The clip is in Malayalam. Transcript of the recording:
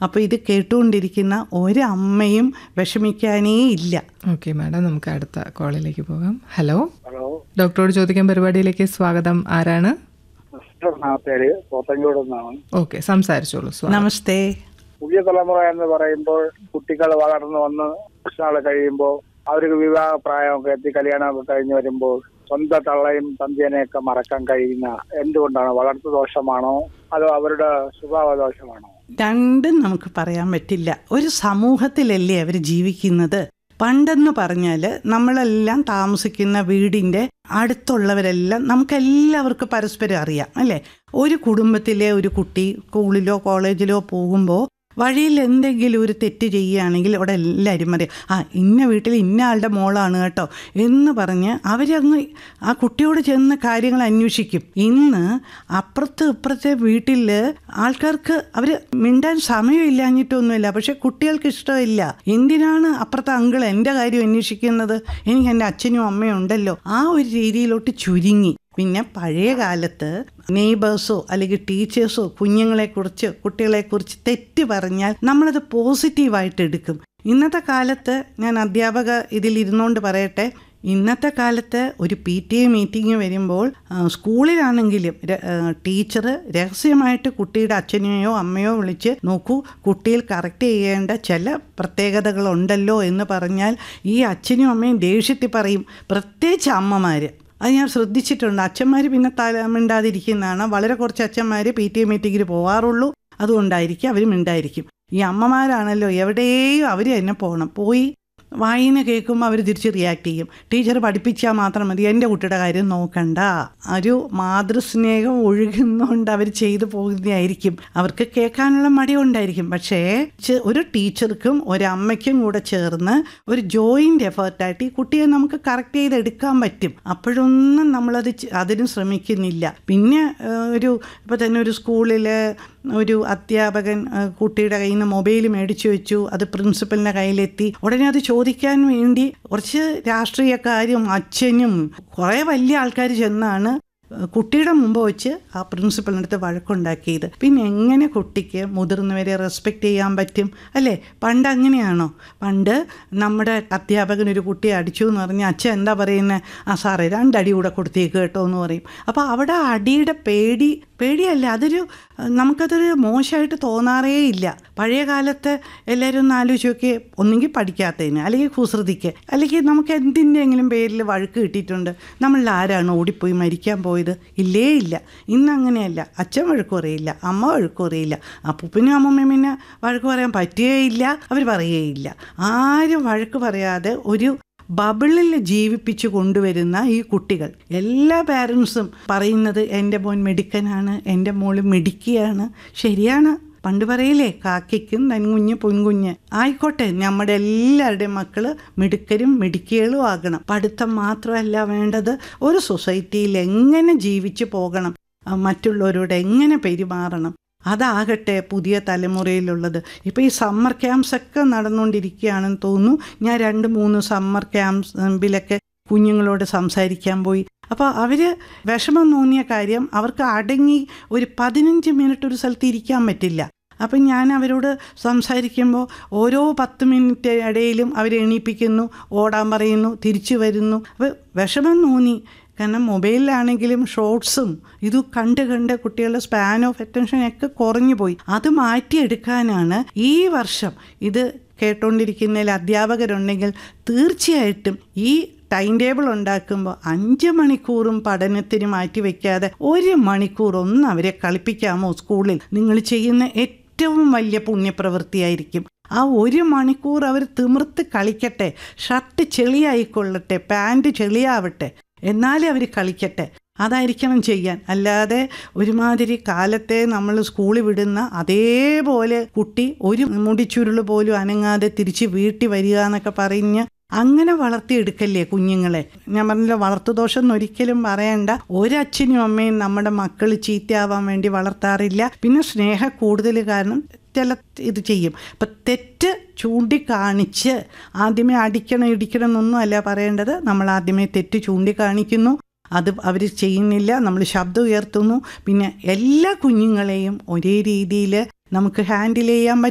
അപ്പോൾ ഇത് കേട്ടുകൊണ്ടിരിക്കുന്ന ഒരമ്മയും വിഷമിക്കാനേ ഇല്ല ഓക്കെ മാഡം നമുക്ക് അടുത്ത കോളിലേക്ക് പോകാം ഹലോ ഹലോ ഡോക്ടറോട് ചോദിക്കാൻ പരിപാടിയിലേക്ക് സ്വാഗതം ആരാണ് സിസ്റ്റർ എന്നാ പേര് പോത്തങ്കോട് നിന്നാണ് ഓക്കെ സംസാരിച്ചോളൂ സ്വാഗതം നമസ്തേ പുതിയ തലമുറ എന്ന് പറയുമ്പോൾ കുട്ടികൾ വളർന്നു വന്ന് നാൾ കഴിയുമ്പോൾ അവർക്ക് വിവാഹ പ്രായമൊക്കെ എത്തി കല്യാണമൊക്കെ കഴിഞ്ഞ് വരുമ്പോൾ സ്വന്തം തള്ളയും തന്തിയനെയൊക്കെ മറക്കാൻ കഴിയുന്ന എന്തുകൊണ്ടാണ് വളർത്തു ദോഷമാണോ അതോ അവരുടെ സ്വഭാവ ദോഷമാണോ രണ്ടും നമുക്ക് പറയാൻ പറ്റില്ല ഒരു സമൂഹത്തിലല്ലേ അവർ ജീവിക്കുന്നത് പണ്ടെന്ന് പറഞ്ഞാൽ നമ്മളെല്ലാം താമസിക്കുന്ന വീടിൻ്റെ അടുത്തുള്ളവരെല്ലാം നമുക്കെല്ലാവർക്കും പരസ്പരം അറിയാം അല്ലേ ഒരു കുടുംബത്തിലെ ഒരു കുട്ടി സ്കൂളിലോ കോളേജിലോ പോകുമ്പോൾ വഴിയിൽ എന്തെങ്കിലും ഒരു തെറ്റ് ചെയ്യുകയാണെങ്കിൽ അവിടെ എല്ലാവരും അറിയാം ആ ഇന്ന വീട്ടിൽ ഇന്ന ആളുടെ മോളാണ് കേട്ടോ എന്ന് പറഞ്ഞ് അവരങ്ങ് ആ കുട്ടിയോട് ചെന്ന് കാര്യങ്ങൾ അന്വേഷിക്കും ഇന്ന് അപ്പുറത്ത് ഇപ്പുറത്തെ വീട്ടിൽ ആൾക്കാർക്ക് അവർ മിണ്ടാൻ സമയമില്ലാഞ്ഞിട്ടൊന്നുമില്ല പക്ഷെ കുട്ടികൾക്ക് ഇഷ്ടമില്ല എന്തിനാണ് അപ്പുറത്തെ അങ്കിൾ എൻ്റെ കാര്യം അന്വേഷിക്കുന്നത് എനിക്ക് എൻ്റെ അച്ഛനും അമ്മയും ഉണ്ടല്ലോ ആ ഒരു രീതിയിലോട്ട് ചുരുങ്ങി പിന്നെ പഴയ കാലത്ത് നെയ്ബേഴ്സോ അല്ലെങ്കിൽ ടീച്ചേഴ്സോ കുഞ്ഞുങ്ങളെക്കുറിച്ച് കുട്ടികളെക്കുറിച്ച് തെറ്റ് പറഞ്ഞാൽ നമ്മളത് പോസിറ്റീവായിട്ട് എടുക്കും ഇന്നത്തെ കാലത്ത് ഞാൻ അധ്യാപക ഇതിൽ ഇരുന്നുകൊണ്ട് പറയട്ടെ ഇന്നത്തെ കാലത്ത് ഒരു പി ടി എ മീറ്റിംഗ് വരുമ്പോൾ ആ, സ്കൂളിലാണെങ്കിലും ടീച്ചർ രഹസ്യമായിട്ട് കുട്ടിയുടെ അച്ഛനെയോ അമ്മയോ വിളിച്ച് നോക്കൂ കുട്ടിയിൽ കറക്റ്റ് ചെയ്യേണ്ട ചില പ്രത്യേകതകളുണ്ടല്ലോ എന്ന് പറഞ്ഞാൽ ഈ അച്ഛനും അമ്മയും ദേഷ്യത്തിൽ പറയും പ്രത്യേകിച്ച് അമ്മമാർ അത് ഞാൻ ശ്രദ്ധിച്ചിട്ടുണ്ട് അച്ഛന്മാർ പിന്നെ തല മിണ്ടാതിരിക്കുന്നതാണ് വളരെ കുറച്ച് അച്ഛന്മാർ പി ടി എ മീറ്റിങ്ങിന് പോകാറുള്ളൂ അതുകൊണ്ടായിരിക്കും അവർ മിണ്ടായിരിക്കും ഈ അമ്മമാരാണല്ലോ എവിടെയും അവർ തന്നെ പോകണം പോയി വായന കേൾക്കുമ്പോൾ അവർ തിരിച്ച് റിയാക്ട് ചെയ്യും ടീച്ചർ പഠിപ്പിച്ചാൽ മാത്രം മതി എൻ്റെ കുട്ടിയുടെ കാര്യം നോക്കണ്ട ഒരു മാതൃസ്നേഹം ഒഴുകുന്നതുകൊണ്ട് അവർ ചെയ്തു പോകുന്നതായിരിക്കും അവർക്ക് കേൾക്കാനുള്ള മടി ഉണ്ടായിരിക്കും പക്ഷേ ചെ- ഒരു ടീച്ചർക്കും ഒരമ്മയ്ക്കും കൂടെ ചേർന്ന് ഒരു ജോയിൻ്റ് എഫേർട്ടായിട്ട് ഈ കുട്ടിയെ നമുക്ക് കറക്റ്റ് ചെയ്തെടുക്കാൻ പറ്റും അപ്പോഴൊന്നും നമ്മളത് ചെ- അതിന് ശ്രമിക്കുന്നില്ല പിന്നെ ഏഹ്, ഒരു ഇപ്പോൾ തന്നെ ഒരു സ്കൂളിൽ ഒരു അധ്യാപകൻ ആ, കുട്ടിയുടെ കയ്യിൽ നിന്ന് മൊബൈൽ മേടിച്ചു വെച്ചു അത് പ്രിൻസിപ്പലിൻ്റെ കയ്യിലെത്തി ഉടനെ അത് ചോദിക്കാൻ വേണ്ടി കുറച്ച് രാഷ്ട്രീയക്കാരും അച്ഛനും കുറേ വലിയ ആൾക്കാർ ചെന്നാണ് കുട്ടിയുടെ മുമ്പ് വെച്ച് ആ പ്രിൻസിപ്പലിൻ്റെ അടുത്ത് വഴക്കുണ്ടാക്കിയത് പിന്നെ എങ്ങനെ കുട്ടിക്ക് മുതിർന്നവരെ റെസ്പെക്റ്റ് ചെയ്യാൻ പറ്റും അല്ലേ പണ്ട് അങ്ങനെയാണോ പണ്ട് നമ്മുടെ അധ്യാപകൻ ഒരു കുട്ടിയെ അടിച്ചു എന്ന് പറഞ്ഞാൽ അച്ഛൻ എന്താ പറയുന്നത് ആ സാറേ രണ്ടടി കൂടെ കൊടുത്തേക്ക് കേട്ടോ എന്ന് പറയും അപ്പോൾ അവിടെ അടിയുടെ പേടി പേടിയല്ല അതൊരു നമുക്കതൊരു മോശമായിട്ട് തോന്നാറേ ഇല്ല പഴയ കാലത്ത് എല്ലാവരും ഒന്ന് ആലോചിച്ച് നോക്കി ഒന്നെങ്കിൽ പഠിക്കാത്തതിന് അല്ലെങ്കിൽ കുസൃതിക്ക് അല്ലെങ്കിൽ നമുക്ക് എന്തിൻ്റെങ്കിലും പേരിൽ വഴക്ക് കിട്ടിയിട്ടുണ്ട് നമ്മളിൽ ആരാണ് ഓടിപ്പോയി മരിക്കാൻ പോയത് ഇല്ലേ ഇല്ല ഇന്ന് അങ്ങനെയല്ല അച്ഛൻ വഴക്ക് പറയില്ല അമ്മ വഴക്ക് പറയില്ല അപ്പൂപ്പനും അമ്മമ്മയും പിന്നെ വഴക്ക് പറയാൻ പറ്റുകയില്ല അവർ പറയുകയില്ല ആരും വഴക്ക് പറയാതെ ഒരു ബബിളിൽ ജീവിപ്പിച്ചു കൊണ്ടുവരുന്ന ഈ കുട്ടികൾ എല്ലാ പാരൻസും പറയുന്നത് എൻ്റെ മോൻ മിടുക്കനാണ് എൻ്റെ മോള് മിടുക്കിയാണ് ശരിയാണ് പണ്ട് പറയില്ലേ കാക്കയ്ക്കും നൻകുഞ്ഞ് പൊൻകുഞ്ഞ് ആയിക്കോട്ടെ നമ്മുടെ എല്ലാവരുടെയും മക്കൾ മിടുക്കരും മിടുക്കികളും ആകണം പഠിത്തം മാത്രമല്ല വേണ്ടത് ഒരു സൊസൈറ്റിയിൽ എങ്ങനെ ജീവിച്ചു പോകണം ആ, മറ്റുള്ളവരോട് എങ്ങനെ പെരുമാറണം അതാകട്ടെ പുതിയ തലമുറയിലുള്ളത് ഇപ്പോൾ ഈ സമ്മർ ക്യാമ്പ്സ് ഒക്കെ നടന്നുകൊണ്ടിരിക്കുകയാണെന്ന് തോന്നുന്നു ഞാൻ രണ്ട് മൂന്ന് സമ്മർ ക്യാമ്പിലൊക്കെ കുഞ്ഞുങ്ങളോട് സംസാരിക്കാൻ പോയി അപ്പോൾ അവർ വിഷമം തോന്നിയ കാര്യം അവർക്ക് അടങ്ങി ഒരു പതിനഞ്ച് മിനിറ്റ് ഒരു സ്ഥലത്ത് ഇരിക്കാൻ പറ്റില്ല അപ്പം ഞാൻ അവരോട് സംസാരിക്കുമ്പോൾ ഓരോ പത്ത് മിനിറ്റ് ഇടയിലും അവരെ എണീപ്പിക്കുന്നു ഓടാൻ പറയുന്നു തിരിച്ചു വരുന്നു അപ്പോൾ വിഷമം തോന്നി കാരണം മൊബൈലിലാണെങ്കിലും ഷോർട്സും ഇത് കണ്ട് കണ്ട് കുട്ടികളുടെ സ്പാൻ ഓഫ് അറ്റൻഷൻ ഒക്കെ കുറഞ്ഞു പോയി അത് മാറ്റിയെടുക്കാനാണ് ഈ വർഷം ഇത് കേട്ടുകൊണ്ടിരിക്കുന്നതിൽ അധ്യാപകരുണ്ടെങ്കിൽ തീർച്ചയായിട്ടും ഈ ടൈം ടേബിൾ ഉണ്ടാക്കുമ്പോൾ അഞ്ച് മണിക്കൂറും പഠനത്തിന് മാറ്റി വെക്കാതെ ഒരു മണിക്കൂർ ഒന്ന് അവരെ കളിപ്പിക്കാമോ സ്കൂളിൽ നിങ്ങൾ ചെയ്യുന്ന ഏറ്റവും വലിയ പുണ്യപ്രവൃത്തിയായിരിക്കും ആ ഒരു മണിക്കൂർ അവർ തിമിർത്ത് കളിക്കട്ടെ ഷർട്ട് ചെളിയായിക്കൊള്ളട്ടെ പാൻറ് ചെളിയാവട്ടെ എന്നാലേ അവർ കളിക്കട്ടെ അതായിരിക്കണം ചെയ്യാൻ അല്ലാതെ ഒരുമാതിരി കാലത്തെ നമ്മൾ സ്കൂളിൽ വിടുന്ന അതേപോലെ കുട്ടി ഒരു മുടിച്ചുരുൾ പോലും അനങ്ങാതെ തിരിച്ച് വീട്ടിൽ വരിക എന്നൊക്കെ പറഞ്ഞ് അങ്ങനെ വളർത്തിയെടുക്കല്ലേ കുഞ്ഞുങ്ങളെ ഞാൻ പറഞ്ഞില്ല വളർത്തുദോഷം എന്ന് ഒരിക്കലും പറയണ്ട ഒരച്ഛനും അമ്മയും നമ്മുടെ മക്കൾ ചീത്തയാവാൻ വേണ്ടി വളർത്താറില്ല പിന്നെ സ്നേഹ കൂടുതൽ കാരണം ചില ഇത് ചെയ്യും അപ്പം തെറ്റ് ചൂണ്ടിക്കാണിച്ച് ആദ്യമേ അടിക്കണം ഇടിക്കണം എന്നൊന്നും അല്ല പറയേണ്ടത് നമ്മൾ ആദ്യമേ തെറ്റ് ചൂണ്ടിക്കാണിക്കുന്നു അത് അവർ ചെയ്യുന്നില്ല നമ്മൾ ശബ്ദം ഉയർത്തുന്നു പിന്നെ എല്ലാ കുഞ്ഞുങ്ങളെയും ഒരേ രീതിയിൽ നമുക്ക് ഹാൻഡിൽ ചെയ്യാൻ